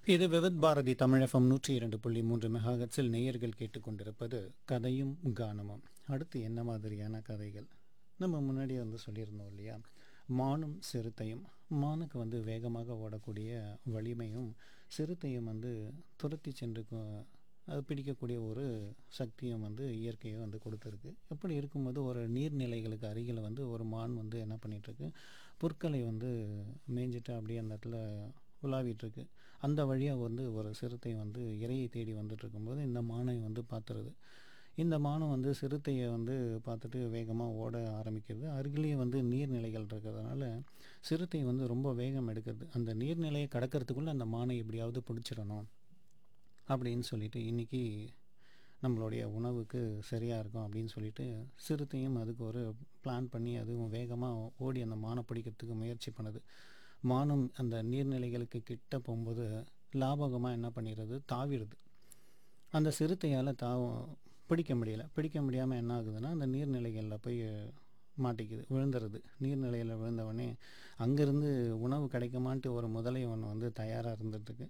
இது விவித் பாரதி தமிழகம் நூற்றி இரண்டு புள்ளி மூன்று மெகாஹெட்ஸில் நேயர்கள் கேட்டுக்கொண்டிருப்பது கதையும் கானமும் அடுத்து என்ன மாதிரியான கதைகள் நம்ம முன்னாடியே வந்து சொல்லியிருந்தோம் இல்லையா மானும் சிறுத்தையும் மானுக்கு வந்து வேகமாக ஓடக்கூடிய வலிமையும் சிறுத்தையும் வந்து துரத்தி சென்று கொ- அது பிடிக்கக்கூடிய ஒரு சக்தியும் வந்து இயற்கையை வந்து கொடுத்துருக்கு இப்படி இருக்கும்போது ஒரு நீர்நிலைகளுக்கு அருகில் வந்து ஒரு மான் வந்து என்ன பண்ணிகிட்ருக்கு புற்களை வந்து மேய்ஞ்சிட்டு அப்படியே அந்த இடத்துல உலாவிட்டு இருக்கு அந்த வழியாக வந்து ஒரு சிறுத்தை வந்து இரையை தேடி வந்துட்டு இருக்கும்போது இந்த மானை வந்து பார்த்துருது இந்த மானம் வந்து சிறுத்தையை வந்து பார்த்துட்டு வேகமாக ஓட ஆரம்பிக்கிறது அருகிலேயே வந்து நீர்நிலைகள் இருக்கிறதுனால சிறுத்தை வந்து ரொம்ப வேகம் எடுக்கிறது அந்த நீர்நிலையை கடக்கிறதுக்குள்ளே அந்த மானை எப்படியாவது பிடிச்சிடணும் அப்படின்னு சொல்லிட்டு இன்றைக்கி நம்மளுடைய உணவுக்கு சரியாக இருக்கும் அப்படின்னு சொல்லிட்டு சிறுத்தையும் அதுக்கு ஒரு பிளான் பண்ணி அதுவும் வேகமாக ஓடி அந்த மானை பிடிக்கிறதுக்கு முயற்சி பண்ணுது மானும் அந்த நீர்நிலைகளுக்கு கிட்ட போகும்போது லாபகமாக என்ன பண்ணிடுறது தாவிடுது அந்த சிறுத்தையால் தா பிடிக்க முடியல பிடிக்க முடியாமல் என்ன ஆகுதுன்னா அந்த நீர்நிலைகளில் போய் மாட்டிக்குது விழுந்துருது நீர்நிலையில் விழுந்தவொடனே அங்கேருந்து உணவு கிடைக்குமான்ட்டு ஒரு முதலை ஒன்று வந்து தயாராக இருந்துட்டுருக்கு